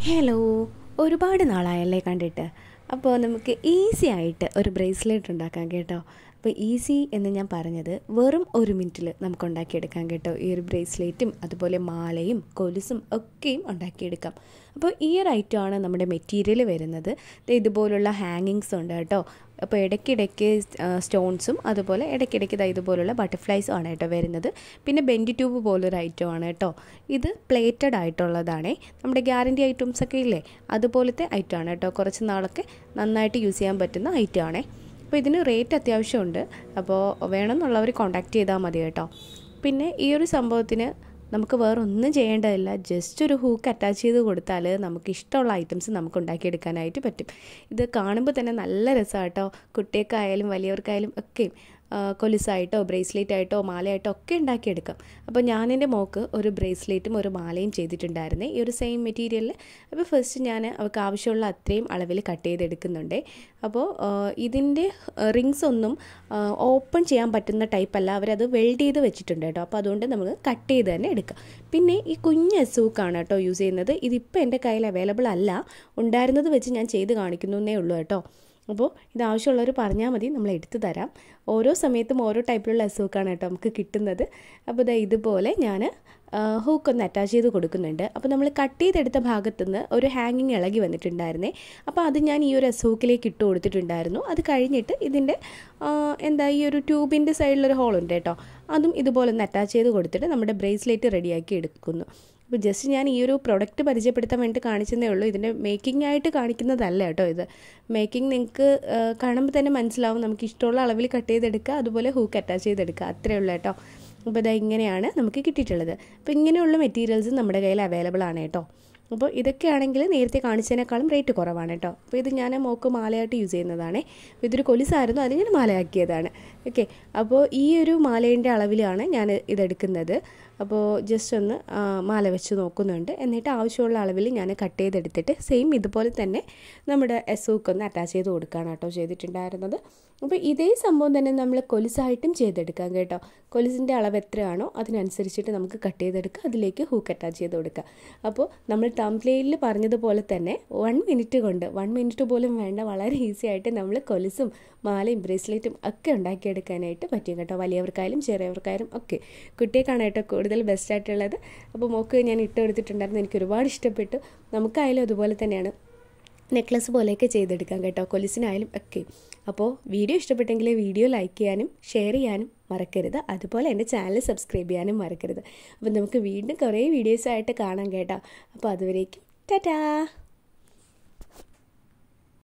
hello ഒരുപാട് നാളായല്ലേ കണ്ടിട്ട് അപ്പോൾ നമുക്ക് ഈസി ആയിട്ട് ഒരു ബ്രേസ്ലെറ്റ് ഉണ്ടാക്കാം കേട്ടോ അപ്പോൾ ഈസി എന്ന് ഞാൻ പറഞ്ഞത് വെറും ഒരു മിനിറ്റിൽ നമുക്ക് ഉണ്ടാക്കിയെടുക്കാം കേട്ടോ ഈ ഒരു ബ്രേസ്ലെറ്റും അതുപോലെ മാലയും കൊലുസും ഒക്കെയും ഉണ്ടാക്കിയെടുക്കാം അപ്പോൾ ഈ ഒരു ഐറ്റമാണ് നമ്മുടെ മെറ്റീരിയൽ വരുന്നത് ദേ ഇതുപോലുള്ള ഹാങ്ങിങ്സ് ഉണ്ട് കേട്ടോ അപ്പോൾ ഇടയ്ക്കിടയ്ക്ക് സ്റ്റോൺസും അതുപോലെ ഇടയ്ക്കിടയ്ക്ക് ഇതാ ഇതുപോലുള്ള ബട്ടർഫ്ലൈസും ആണ് കേട്ടോ വരുന്നത് പിന്നെ ബെൻഡി ട്യൂബ് പോലൊരു ഐറ്റം ആണ് കേട്ടോ ഇത് പ്ലേറ്റഡ് ആയിട്ടുള്ളതാണേ നമ്മുടെ ഗ്യാരണ്ടി ഐറ്റംസ് ഒക്കെ ഇല്ലേ അതുപോലത്തെ ഐറ്റം ആണ് കേട്ടോ കുറച്ച് നാളൊക്കെ നന്നായിട്ട് യൂസ് ചെയ്യാൻ പറ്റുന്ന ഐറ്റം ആണേ അപ്പോൾ ഇതിന് റേറ്റ് അത്യാവശ്യമുണ്ട് അപ്പോൾ വേണമെന്നുള്ളവർ കോൺടാക്റ്റ് ചെയ്താൽ മതി കേട്ടോ പിന്നെ ഈ ഒരു സംഭവത്തിന് നമുക്ക് വേറെ ഒന്നും ചെയ്യേണ്ടതില്ല ജസ്റ്റ് ഒരു ഹൂക്ക് അറ്റാച്ച് ചെയ്ത് കൊടുത്താൽ നമുക്ക് ഇഷ്ടമുള്ള ഐറ്റംസ് നമുക്ക് ഉണ്ടാക്കിയെടുക്കാനായിട്ട് പറ്റും ഇത് കാണുമ്പോൾ തന്നെ നല്ല രസമാണ് കേട്ടോ കുട്ടികൾക്കായാലും വലിയവർക്കായാലും ഒക്കെ കൊലുസായിട്ടോ ബ്രേസ്ലെറ്റ് ആയിട്ടോ മാലയായിട്ടോ ഒക്കെ ഉണ്ടാക്കിയെടുക്കാം അപ്പോൾ ഞാൻ എൻ്റെ മോക്ക് ഒരു ബ്രേസ്ലെറ്റും ഒരു മാലയും ചെയ്തിട്ടുണ്ടായിരുന്നേ ഈ ഒരു സെയിം മെറ്റീരിയലിൽ അപ്പോൾ ഫസ്റ്റ് ഞാൻ അവൾക്ക് ആവശ്യമുള്ള അത്രയും അളവിൽ കട്ട് ചെയ്തെടുക്കുന്നുണ്ട് അപ്പോൾ ഇതിൻ്റെ റിങ്സ് ഒന്നും ഓപ്പൺ ചെയ്യാൻ പറ്റുന്ന ടൈപ്പ് അല്ല അവരത് വെൽഡ് ചെയ്ത് വെച്ചിട്ടുണ്ട് കേട്ടോ അപ്പോൾ അതുകൊണ്ട് നമുക്ക് കട്ട് ചെയ്ത് തന്നെ എടുക്കാം പിന്നെ ഈ കുഞ്ഞ് സൂക്കാണ് കേട്ടോ യൂസ് ചെയ്യുന്നത് ഇതിപ്പോൾ എൻ്റെ കയ്യിൽ അവൈലബിൾ അല്ല ഉണ്ടായിരുന്നത് വെച്ച് ഞാൻ ചെയ്ത് കാണിക്കുന്നേ ഉള്ളൂ കേട്ടോ അപ്പോൾ ഇത് ആവശ്യമുള്ളവർ പറഞ്ഞാൽ മതി നമ്മൾ എടുത്തു തരാം ഓരോ സമയത്തും ഓരോ ടൈപ്പിലുള്ള അസുഖമാണ് കേട്ടോ നമുക്ക് കിട്ടുന്നത് അപ്പോൾ ഇതാ ഇതുപോലെ ഞാൻ ഹൂക്ക് ഒന്ന് അറ്റാച്ച് ചെയ്ത് കൊടുക്കുന്നുണ്ട് അപ്പോൾ നമ്മൾ കട്ട് ചെയ്തെടുത്ത ഭാഗത്തുനിന്ന് ഒരു ഹാങ്ങിങ് ഇളകി വന്നിട്ടുണ്ടായിരുന്നേ അപ്പോൾ അത് ഞാൻ ഈ ഒരു അസുഖത്തിലേക്ക് ഇട്ട് കൊടുത്തിട്ടുണ്ടായിരുന്നു അത് കഴിഞ്ഞിട്ട് ഇതിൻ്റെ എന്താ ഈ ഒരു ട്യൂബിൻ്റെ സൈഡിലൊരു ഹോൾ ഉണ്ട് കേട്ടോ അതും ഇതുപോലെ ഒന്ന് അറ്റാച്ച് ചെയ്ത് കൊടുത്തിട്ട് നമ്മുടെ ബ്രേസ്ലെറ്റ് റെഡിയാക്കി എടുക്കുന്നു അപ്പോൾ ജസ്റ്റ് ഞാൻ ഈ ഒരു പ്രൊഡക്റ്റ് പരിചയപ്പെടുത്താൻ വേണ്ടി കാണിച്ചതേ ഉള്ളൂ ഇതിൻ്റെ മേക്കിംഗ് ആയിട്ട് കാണിക്കുന്നതല്ല കേട്ടോ ഇത് മേക്കിംഗ് നിങ്ങൾക്ക് കാണുമ്പോൾ തന്നെ മനസ്സിലാവും നമുക്ക് ഇഷ്ടമുള്ള അളവിൽ കട്ട് ചെയ്തെടുക്കുക അതുപോലെ ഹൂക്ക് അറ്റാച്ച് ചെയ്തെടുക്കുക അത്രയേ ഉള്ളൂ കേട്ടോ അപ്പോൾ ഇതാ ഇങ്ങനെയാണ് നമുക്ക് കിട്ടിയിട്ടുള്ളത് അപ്പോൾ ഇങ്ങനെയുള്ള മെറ്റീരിയൽസ് നമ്മുടെ കയ്യിൽ അവൈലബിൾ ആണ് കേട്ടോ അപ്പോൾ ഇതൊക്കെയാണെങ്കിൽ നേരത്തെ കാണിച്ചതിനേക്കാളും റേറ്റ് കുറവാണ് കേട്ടോ അപ്പോൾ ഇത് ഞാൻ മോക്ക് മാലയായിട്ട് യൂസ് ചെയ്യുന്നതാണ് അപ്പോൾ ഇതൊരു കൊലുസായിരുന്നു അത് ഞാൻ മാലയാക്കിയതാണ് ഓക്കെ അപ്പോൾ ഈ ഒരു മാലേൻ്റെ അളവിലാണ് ഞാൻ ഇതെടുക്കുന്നത് അപ്പോൾ ജസ്റ്റ് ഒന്ന് മാല വെച്ച് നോക്കുന്നുണ്ട് എന്നിട്ട് ആവശ്യമുള്ള അളവിൽ ഞാൻ കട്ട് ചെയ്തെടുത്തിട്ട് സെയിം ഇതുപോലെ തന്നെ നമ്മുടെ എസൂക്ക് ഒന്ന് അറ്റാച്ച് ചെയ്ത് കൊടുക്കുകയാണ് കേട്ടോ ചെയ്തിട്ടുണ്ടായിരുന്നത് അപ്പോൾ ഇതേ സംഭവം തന്നെ നമ്മൾ കൊലുസായിട്ടും ചെയ്തെടുക്കാം കേട്ടോ കൊലുസിൻ്റെ അളവ് എത്രയാണോ അതിനനുസരിച്ചിട്ട് നമുക്ക് കട്ട് ചെയ്തെടുക്കുക അതിലേക്ക് ഹൂക്ക് അറ്റാച്ച് ചെയ്ത് കൊടുക്കുക അപ്പോൾ നമ്മൾ തംപ്ലേയിൽ പറഞ്ഞതുപോലെ തന്നെ വൺ മിനിറ്റ് കൊണ്ട് വൺ മിനിറ്റ് പോലും വേണ്ട വളരെ ഈസി ആയിട്ട് നമ്മൾ കൊലുസും മാലയും ബ്രേസ്ലെറ്റും ഒക്കെ ഉണ്ടാക്കിയെടുക്കാനായിട്ട് പറ്റും കേട്ടോ വലിയവർക്കായാലും ചെറിയവർക്കായാലും ഒക്കെ കുട്ടിയേക്കാണ് കേട്ടോ കൂടുതൽ ബെസ്റ്റ് ആയിട്ടുള്ളത് അപ്പോൾ മോക്ക് ഞാൻ ഇട്ട് കൊടുത്തിട്ടുണ്ടായിരുന്നു എനിക്ക് ഒരുപാട് ഇഷ്ടപ്പെട്ടു നമുക്കായാലും അതുപോലെ തന്നെയാണ് നെക്ലസ് പോലെയൊക്കെ ചെയ്തെടുക്കാം കേട്ടോ കൊലിസിനായാലും ഒക്കെ അപ്പോൾ വീഡിയോ ഇഷ്ടപ്പെട്ടെങ്കിൽ വീഡിയോ ലൈക്ക് ചെയ്യാനും ഷെയർ ചെയ്യാനും മറക്കരുത് അതുപോലെ എൻ്റെ ചാനൽ സബ്സ്ക്രൈബ് ചെയ്യാനും മറക്കരുത് അപ്പോൾ നമുക്ക് വീണ്ടും കുറേ വീഡിയോസായിട്ട് കാണാം കേട്ടോ അപ്പോൾ അതുവരേക്കും ടാറ്റാ